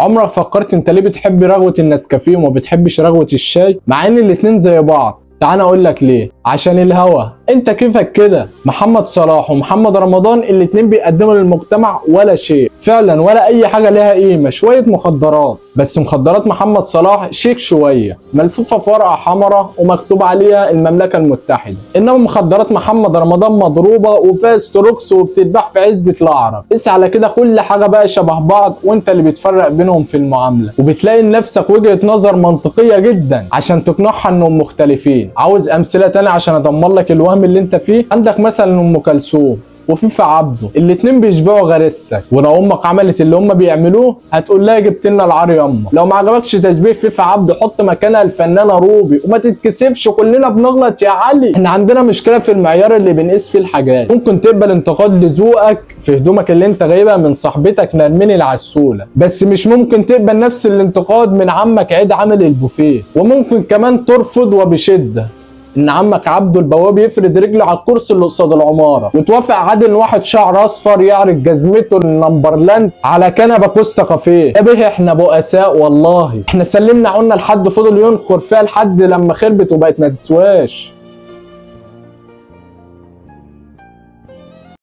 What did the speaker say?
عمرك فكرت انت ليه بتحب رغوه النسكافيه وما بتحبش رغوه الشاي مع ان الاتنين زي بعض تعال اقول لك ليه عشان الهوا انت كيفك كده محمد صلاح ومحمد رمضان الاتنين بيقدموا للمجتمع ولا شيء فعلا ولا اي حاجه ليها قيمه شويه مخدرات بس مخدرات محمد صلاح شيك شويه ملفوفه في ورقه حمراء ومكتوب عليها المملكه المتحده انما مخدرات محمد رمضان مضروبه وفيها ستروكس وبتتباع في عزبه العرب قيس على كده كل حاجه بقى شبه بعض وانت اللي بتفرق بينهم في المعامله وبتلاقي لنفسك وجهه نظر منطقيه جدا عشان تقنعها انهم مختلفين عاوز امثله تانية عشان ادمر لك الوهم اللي انت فيه عندك مثلا ام كلثوم وفيفا عبده الاتنين بيشبعوا غريزتك ولو امك عملت اللي هم بيعملوه هتقول لها جبت لنا العار ياما لو ما عجبكش تشبيه فيفا عبده حط مكانها الفنانه روبي وما تتكسفش كلنا بنغلط يا علي احنا عندنا مشكله في المعيار اللي بنقيس فيه الحاجات ممكن تقبل انتقاد لذوقك في هدومك اللي انت جايبها من صاحبتك نرمين العسوله بس مش ممكن تقبل نفس الانتقاد من عمك عيد عامل البوفيه وممكن كمان ترفض وبشده ان عمك عبده البواب يفرد رجله على الكرسي اللي قصاد العماره وتوافق عادل ان واحد شعر اصفر يعرض جزمته النمبرلاند على كنبه كوستا كافيه يا به احنا بؤساء والله احنا سلمنا عنا لحد فضل ينخر فيها لحد لما خربت وبقت ما تسواش